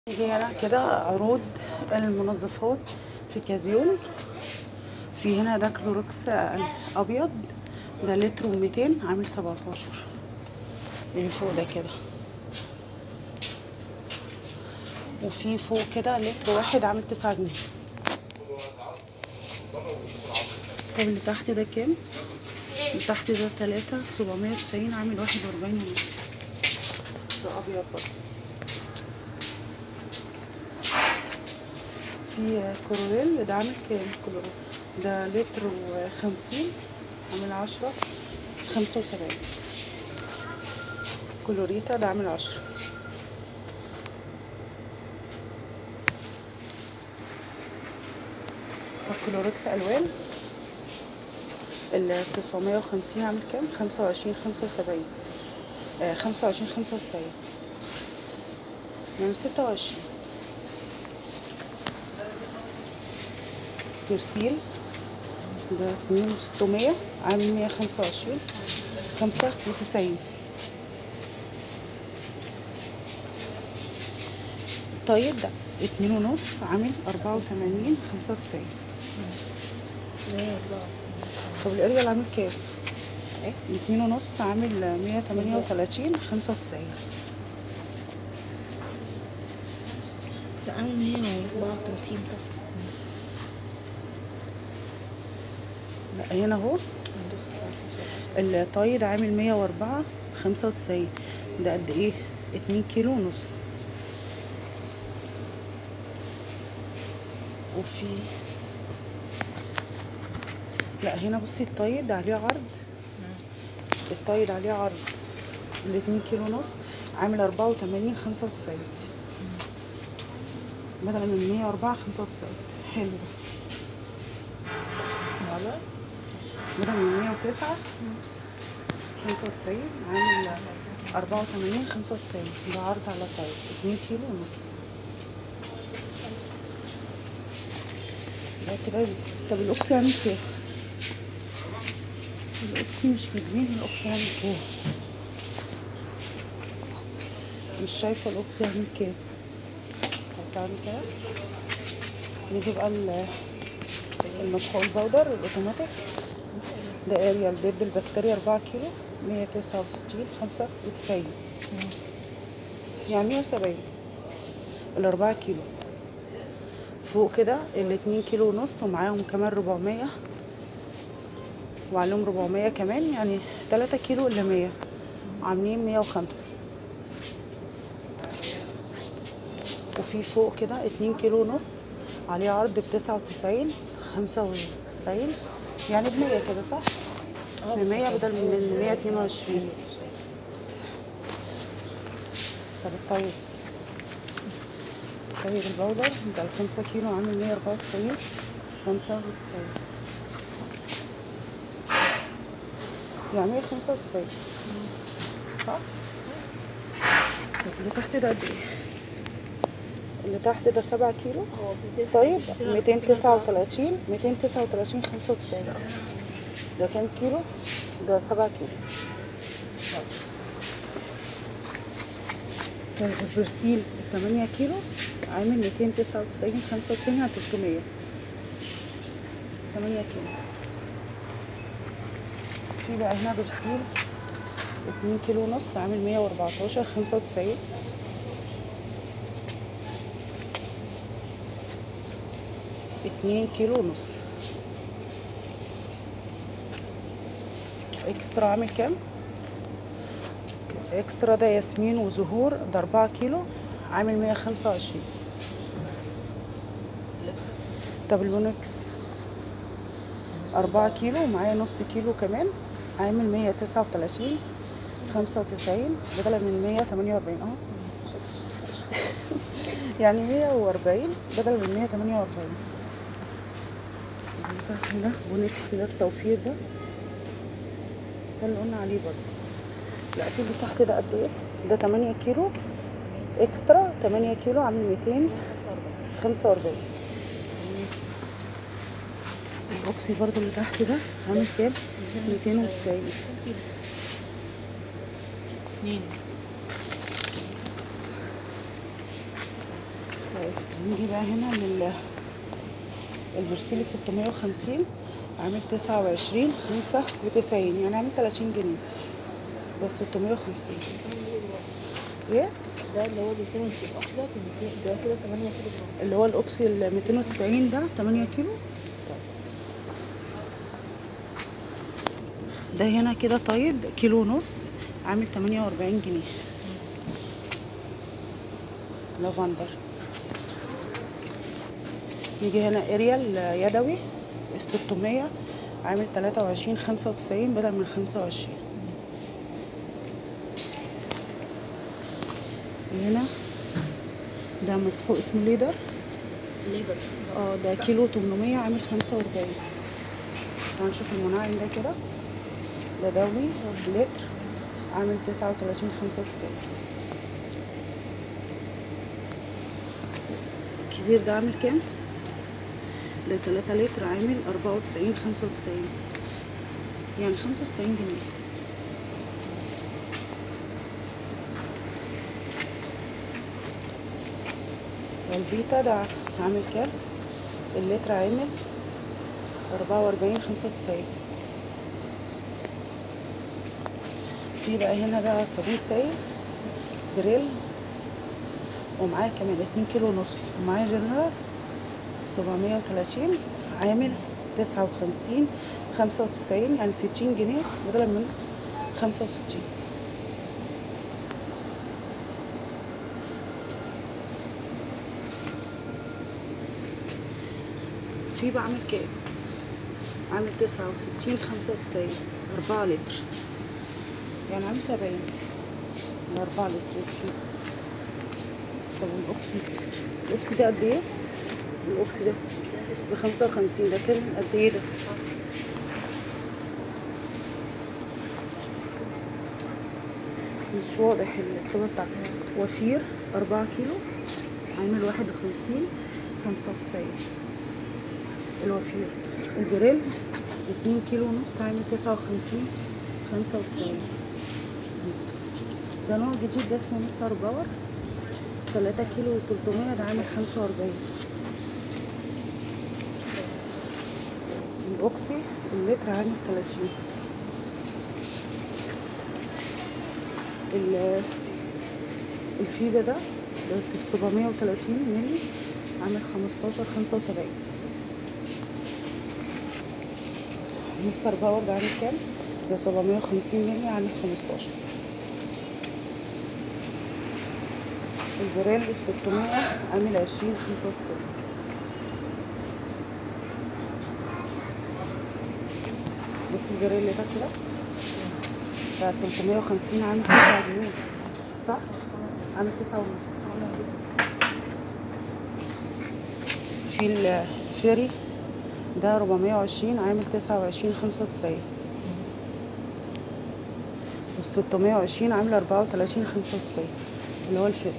نيجي هنا كده عروض المنظفات في كازيون في هنا ده كلوركس ابيض ده لتر و200 عامل 17 اللي فوق ده كده وفي فوق كده لتر واحد عامل 9 جنيه طب اللي تحت ده كام؟ اللي تحت ده 3 790 عامل 41 ونص ده ابيض برضه في كوريل ده عامل كام كوريل ده لتر وخمسين عامل عشرة خمسة وسبعين كلوريتا ده عامل عشرة كلوركس ألوان ال 950 عامل كام؟ خمسة وعشرين خمسة وسبعين خمسة وعشرين خمسة وتسعين يعني ستة وعشرين بيرسيل ده اتنين وستمية عامل مية خمسة وعشرين خمسة وتسعين طيب ده اتنين ونص عامل أربعة وتمانين خمسة وتسعين طب الأريال عامل كام؟ ايه؟ اتنين ونص عامل مية تمانية وتلاتين خمسة وتسعين ده عامل 134 ده لا هنا اهو الطايد عامل مية وأربعة خمسة وتسعين ده قد ايه؟ اتنين كيلو ونص وفي لا هنا بصي الطايد عليه عرض الطايد عليه عرض الاتنين كيلو ونص عامل أربعة وتمانين خمسة وتسعين بدلا من مية وأربعة خمسة وتسعين حلو ده والله بدل من مية وتسعة خمسة وتسعين عامل أربعة وتمانين خمسة وتسعين ده عرض على طيب اتنين كيلو ونص ده كده طب الأوكسي عامل كام؟ الأوكسي مش كاتبين الأوكسي عامل كام؟ مش شايفة الأوكسي عامل كام؟ طب تعالي كده نجيب بقى ال- المسحوق البودر الأوتوماتيك ده اريال ضد البكتيريا أربعة كيلو مية تسعة وستين خمسة وتسعين يعني مية وسبعين الأربعة كيلو فوق كده الاتنين كيلو ونص ومعاهم كمان ربعمية وعليهم ربعمية كمان يعني تلاتة كيلو إلا مية عاملين مية وخمسة وفي فوق كده اتنين كيلو ونص عليه عرض بتسعة وتسعين خمسة وتسعين يعني بمية كده صح؟ بمية بدل من مية اتنين وعشرين طب الطيب طيب البودر ده الخمسة كيلو عامل مية أربعة وتسعين خمسة وتسعين يعني مية خمسة وتسعين صح؟ طب اللي تحت ده قد ايه؟ اللي تحت ده سبعة كيلو هو طيب 239 239 95 ده كام كيلو؟ ده 7 كيلو طيب البرسيل 8 كيلو عامل 299 95 على 300 8 كيلو في بقى هنا برسيل 2 كيلو ونص عامل 114 95 اتنين كيلو ونص اكسترا عامل كام اكسترا ده ياسمين وزهور ده اربعة كيلو عامل مية خمسة وعشرين لسه طب البونكس أربعة كيلو ومعايا نص كيلو كمان عامل مية تسعة وتلاتين خمسة وتسعين بدلا من مية تمانية وأربعين اهو يعني مية وأربعين بدل من مية تمانية وأربعين هنا بونكس ده التوفير ده ده اللي قلنا عليه برضه لا في اللي تحت ده قد ايه ده 8 كيلو اكسترا 8 كيلو عامل 245 الاوكسي برضه اللي تحت ده عامل كام 290 اتنين طيب نيجي بقى هنا لل البرسيل 650 عامل تسعة وعشرين خمسة وتسعين يعني عامل تلاتين جنيه ده 650 ايه ده اللي هو ب 290 الاكس ده ب 200 ده كده 8 كيلو جرام اللي هو الاوكسي ال 290 ده 8 كيلو ده هنا كده طيب كيلو ونص عامل 48 جنيه لافندر يجي هنا اريال يدوي 600 عامل 23 95 بدل من 25 هنا ده مسحوق اسمه ليدر ليدر اه ده كيلو 800 عامل 45 تعالوا نشوف المناعم ده كده ده دولي لتر عامل 39 95 الكبير ده عامل كام؟ ده 3 لتر عامل 94 95 يعني 95 جنيه والفيتا ده عامل كام؟ اللتر عامل أربعة وأربعين خمسة وتسعين في بقى هنا ده صابون سائل بريل ومعاه كمان اتنين كيلو ونص ومعاه جنرال سبعمية وتلاتين عامل تسعة وخمسين خمسة وتسعين يعني ستين جنيه بدلا من خمسة وستين في بعمل كام عامل تسعة وستين خمسة وتسعين أربعة لتر يعني عامل سبعين أربعة لتر في طب والأوكسي الأوكسي ده قد إيه؟ الأوكسي ده بخمسة وخمسين ده كام قد إيه ده؟ مش واضح الكتابة بتاعته وفير أربعة كيلو عامل واحد وخمسين خمسة وتسعين الوفير الجريل اتنين كيلو ونص عامل تسعة وخمسين خمسة وتسعين ده نوع جديد ده اسمه مستر باور تلاتة كيلو وتلتمية ده عامل خمسة وأربعين الأوكسي اللتر عامل تلاتين ال- الفيبا ده ده سبعمية وتلاتين ملي عامل خمستاشر خمسة وسبعين مستر باور ده عامل كام؟ ده سبعمية وخمسين ملي عامل خمستاشر البريل الستمية عامل عشرين خمسة وتسعين بص البريل ده كده ده تلتمية وخمسين عامل تسعة جنيه صح؟ عامل تسعة ونص في الفيري ده 420 عامل 29 95 وال 620 عامل 34 95 اللي هو الفيري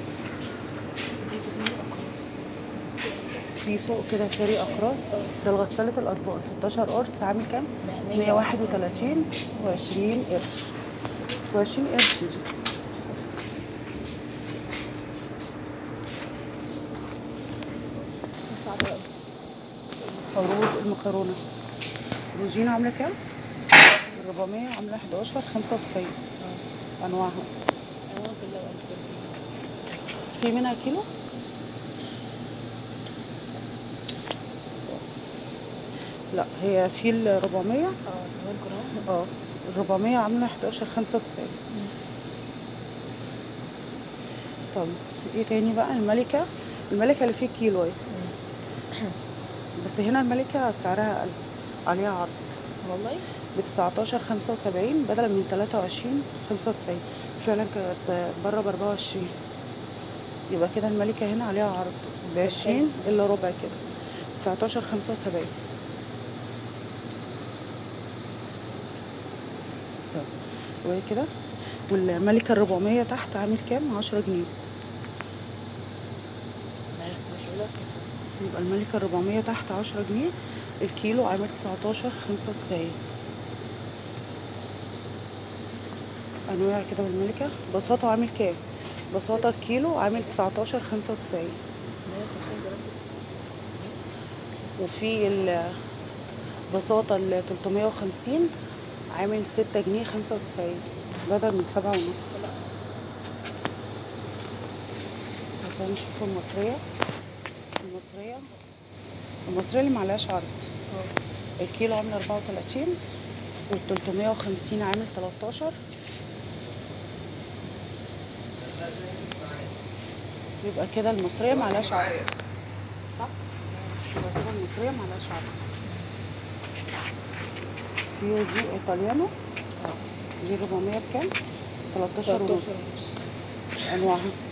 في فوق كده فيري اقراص ده الغسالة الاطباق 16 قرص عامل كام؟ 131 و20 قرش و20 قرش دي صعب قوي عروض المكرونة روجينا عاملة كام؟ 400 عاملة 11 95 أنواعها اه كلها في منها كيلو؟ لا هي في ال 400 اه هو الجرام اه ال 400 عاملة 11 95 طب ايه تاني بقى الملكة الملكة اللي فيه كيلو اهي بس هنا الملكة سعرها أقل عليها عرض والله ب 19 75 بدلا من 23 95 فعلا كانت بره ب 24 يبقى كده الملكة هنا عليها عرض ب 20 الا ربع كده 19 75 طب وهي كده والملكة ال 400 تحت عامل كام 10 جنيه لا يحصل لك كده يبقى الملكة ال 400 تحت 10 جنيه الكيلو عامل 19 95 انواع كده بالملكة بساطة عامل كام بساطة الكيلو عامل 19 95 50 جرام وفي البساطة ال 350 عامل ستة جنيه خمسة وتسعين بدل من سبعة ونص تعالوا نشوف المصرية المصرية المصرية اللي معلهاش عرض اه الكيلو عامل أربعة وتلاتين والتلتمية وخمسين عامل تلاتاشر يبقى كده المصرية معلهاش عرض صح؟ يبقى كده المصرية معلهاش عرض في دي ايطاليانو دي 400 بكام؟ 13 13 ونص انواعها